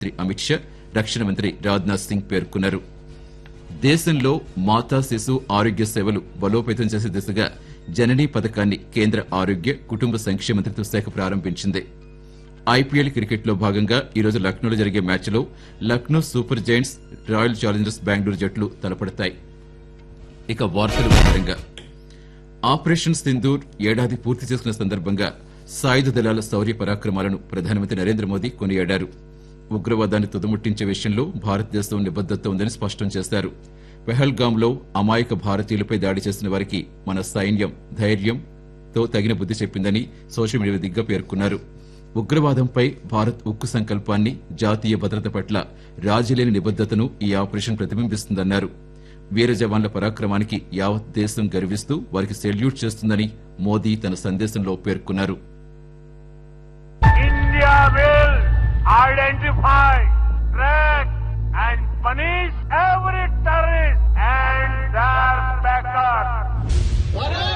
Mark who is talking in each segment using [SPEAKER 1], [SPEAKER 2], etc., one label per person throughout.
[SPEAKER 1] మంత్రి అమిత్ షా రక్షణ మంత్రి రాజ్నాథ్ సింగ్ పేర్కొన్నారు దేశంలో మాతా శిశు ఆరోగ్య సేవలు బలోపేతం చేసే దిశగా జననీ పథకాన్ని కేంద్ర ఆరోగ్య కుటుంబ సంక్షేమ మంత్రిత్వ శాఖ ప్రారంభించింది ఐపీఎల్ క్రికెట్లో భాగంగా ఈరోజు లక్నోలో జరిగే మ్యాచ్లో Lucknow super giants royal challengers Bengaluru జట్లు తలపడతాయి ఇక వార్తలు వివరంగా ఆపరేషన్ సింధూర్ ఏడాది పూర్తి చేసుకున్న సందర్భంగా సాయుధ దళాల శౌర్య పరాక్రమాలను ప్రధానమంత్రి నరేంద్ర మోదీ కొనియాడారు ఉగ్రవాదాన్ని తుదముట్టించే విషయంలో భారతదేశం నిబద్దత ఉందని స్పష్టం చేశారు పెహల్గాంలో అమాయక భారతీయులపై దాడి చేసిన వారికి మన సైన్యం ధైర్యంతో తగిన బుద్ధి చెప్పిందని సోషల్ మీడియా దిగ్గా పేర్కొన్నారు ఉగ్రవాదంపై భారత్ ఉక్కు సంకల్పాన్ని జాతీయ భద్రత పట్ల రాజీలేని నిబద్దతను ఈ ఆపరేషన్ ప్రతిబింబిస్తుందన్నారు వీర జవాన్ల పరాక్రమానికి యావత్ దేశం గర్విస్తూ వారికి సెల్యూట్ చేస్తుందని మోదీ తన సందేశంలో పేర్కొన్నారు
[SPEAKER 2] India will identify, track, and punish every terrorist and their backers.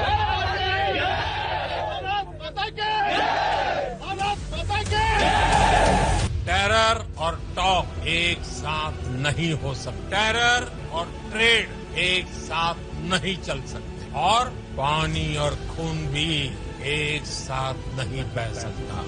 [SPEAKER 3] Terror और टॉक एक साथ नहीं हो सकते टेरर और ट्रेड एक साथ नहीं चल सकते और पानी और खून भी एक साथ नहीं बह सकता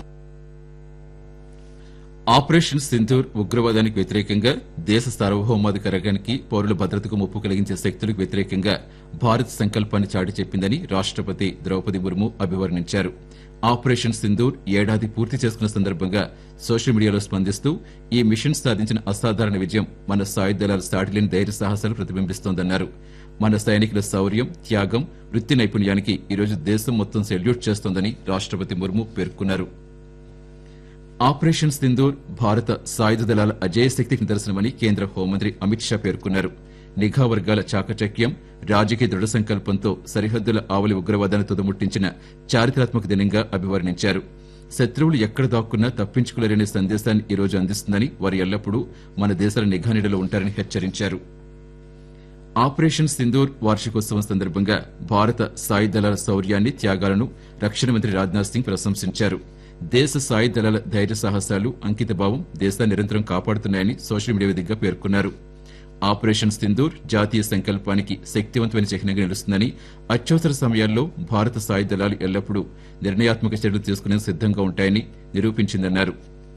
[SPEAKER 1] ఆపరేషన్ సింధూర్ ఉగ్రవాదానికి వ్యతిరేకంగా దేశ సార్వభౌమాధికారానికి పౌరుల భద్రతకు ముప్పు కలిగించే శక్తులకు వ్యతిరేకంగా భారత్ సంకల్పాన్ని చాటి చెప్పిందని రాష్టపతి ద్రౌపది ముర్ము అభివర్ణించారు ఆపరేషన్ సింధూర్ ఏడాది పూర్తి చేసుకున్న సందర్భంగా సోషల్ మీడియాలో స్పందిస్తూ ఈ మిషన్ సాధించిన అసాధారణ విజయం మన సాయుధ దళాల సాటిలేని ధైర్య సాహసాలు ప్రతిబింబిస్తోందన్నారు మన సైనికుల శౌర్యం త్యాగం వృత్తి నైపుణ్యానికి ఈరోజు దేశం మొత్తం సెల్యూట్ చేస్తోందని రాష్టపతి ముర్ము పేర్కొన్నారు ఆపరేషన్ సింధూర్ భారత సాయుధ దళాల అజేయ శక్తికి నిదర్శనమని కేంద్ర హోంమంత్రి అమిత్ షా పేర్కొన్నారు నిఘా వర్గాల చాకచక్యం రాజకీయ దృఢ సంకల్పంతో సరిహద్దుల ఆవలి ఉగ్రవాదాన్ని తుదముట్టించిన చారిత్రాత్మక దినంగా అభివర్ణించారు శత్రువులు ఎక్కడ దాక్కున్నా తప్పించుకోలేరనే సందేశాన్ని ఈ రోజు అందిస్తుందని వారు ఎల్లప్పుడూ మన దేశాల నిఘా నీడలో ఉంటారని హెచ్చరించారు ఆపరేషన్ సింధూర్ వార్షికోత్సవం సందర్భంగా భారత సాయుధ దళాల శౌర్యాన్ని త్యాగాలను రక్షణ మంత్రి రాజ్నాథ్ సింగ్ ప్రశంసించారు దేశ సాయుధ దళాల ధైర్య సాహసాలు అంకితభావం దేశాన్ని నిరంతరం కాపాడుతున్నాయని సోషల్ మీడియా వేదికగా పేర్కొన్నారు ఆపరేషన్ సింధూర్ జాతీయ సంకల్పానికి శక్తివంతమైన చిహ్నంగా నిలుస్తుందని అత్యవసర సమయాల్లో భారత సాయుధ దళాలు ఎల్లప్పుడూ నిర్ణయాత్మక చర్యలు తీసుకునేందుకు సిద్దంగా ఉంటాయని నిరూపించిందన్నారు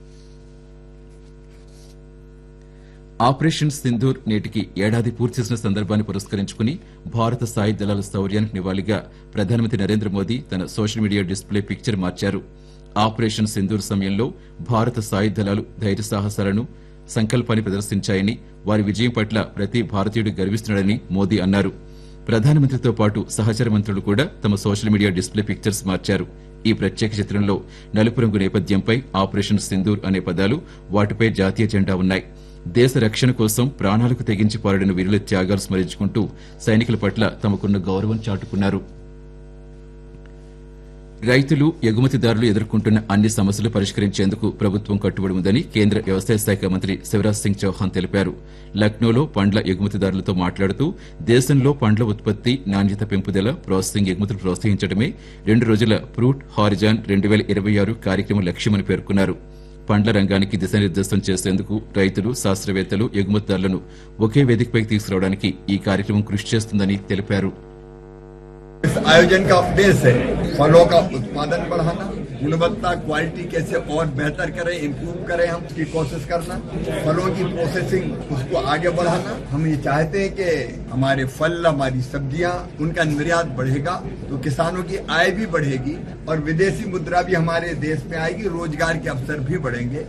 [SPEAKER 1] ఆపరేషన్ సింధూర్ నేటికి ఏడాది పూర్తి చేసిన సందర్భాన్ని పురస్కరించుకుని భారత సాయుధ దళాల శౌర్యానికి నివాళిగా ప్రధానమంత్రి నరేంద్ర మోదీ తన సోషల్ మీడియా డిస్ప్లే పిక్చర్ మార్చారు ఆపరేషన్ సింధూర్ సమయంలో భారత సాయుధ దళాలు ధైర్య సాహసాలను సంకల్పాన్ని ప్రదర్శించాయని వారి విజయం పట్ల ప్రతి భారతీయుడు గర్విస్తున్నాడని మోదీ అన్నారు ప్రధానమంత్రితో పాటు సహచర మంత్రులు కూడా తమ సోషల్ మీడియా డిస్ప్లే పిక్చర్స్ మార్చారు ఈ ప్రత్యేక చిత్రంలో నలుపు రంగు నేపథ్యంపై ఆపరేషన్ సింధూర్ అనే పదాలు వాటిపై జాతీయ జెండా ఉన్నాయి దేశ రక్షణ కోసం ప్రాణాలకు తెగించి పోరాడిన వీరుల త్యాగాలు స్మరించుకుంటూ సైనికుల పట్ల తమకున్న గౌరవం చాటుకున్నారు రైతులు ఎగుమతిదారులు ఎదుర్కొంటున్న అన్ని సమస్యలు పరిష్కరించేందుకు ప్రభుత్వం కట్టుబడి ఉందని కేంద్ర వ్యవసాయ శాఖ మంత్రి శివరాజ్ సింగ్ చౌహాన్ తెలిపారు లక్నోలో పండ్ల ఎగుమతిదారులతో మాట్లాడుతూ దేశంలో పండ్ల ఉత్పత్తి నాణ్యత పెంపుదల ప్రాసెసింగ్ ఎగుమతులు ప్రోత్సహించడమే రెండు రోజుల ఫ్రూట్ హారిజాన్ రెండు వేల ఇరవై ఆరు కార్యక్రమం లక్ష్యమని పేర్కొన్నారు పండ్ల రంగానికి దిశానిర్దేశం చేసేందుకు రైతులు శాస్త్రవేత్తలు ఎగుమతిదారులను ఒకే వేదికపైకి తీసుకురావడానికి ఈ కార్యక్రమం కృషి చేస్తుందని తెలిపారు
[SPEAKER 4] इस आयोजन का उद्देश्य है फलों का उत्पादन बढ़ाना गुणवत्ता क्वालिटी कैसे और बेहतर करें इम्प्रूव करें हम उसकी कोशिश करना फलों की प्रोसेसिंग उसको आगे बढ़ाना हम ये चाहते हैं कि हमारे फल हमारी सब्जियां उनका निर्यात बढ़ेगा तो किसानों की आय भी बढ़ेगी और विदेशी मुद्रा भी हमारे देश में आएगी रोजगार के अवसर भी बढ़ेंगे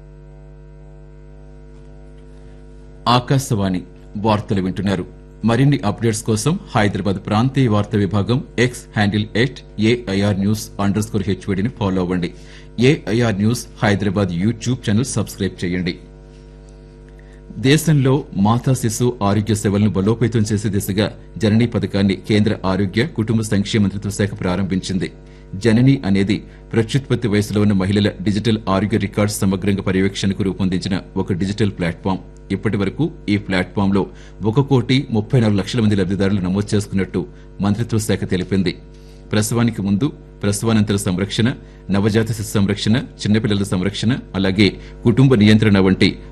[SPEAKER 1] ఆకాశవాణి వార్తలు వింటున్నారు మరిన్ని అప్డేట్స్ కోసం హైదరాబాద్ ప్రాంతీయ వార్తా విభాగం X handle at AIR news under score హెచ్వీడీని ఫాలో అవ్వండి AIR news Hyderabad YouTube channel subscribe చేయండి దేశంలో మాతా శిశు ఆరోగ్య సేవలను బలోపేతం చేసే దిశగా జననీ పథకాన్ని కేంద్ర ఆరోగ్య కుటుంబ సంక్షేమ మంత్రిత్వ శాఖ ప్రారంభించింది జనని అనేది ప్రత్యుత్పత్తి వయసులో ఉన్న మహిళల డిజిటల్ ఆరోగ్య రికార్డ్స్ సమగ్రంగా పర్యవేక్షణకు రూపొందించిన ఒక డిజిటల్ ప్లాట్ఫామ్ ఇప్పటి వరకు ఈ ప్లాట్ఫామ్ లో ఒక కోటి ముప్పై నాలుగు లక్షల మంది లబ్దిదారులు నమోదు చేసుకున్నట్టు మంత్రిత్వ శాఖ తెలిపింది ప్రసవానికి ముందు ప్రసవానంతర సంరక్షణ నవజాత శిశు సంరక్షణ చిన్నపిల్లల సంరక్షణ అలాగే కుటుంబ నియంత్రణ వంటి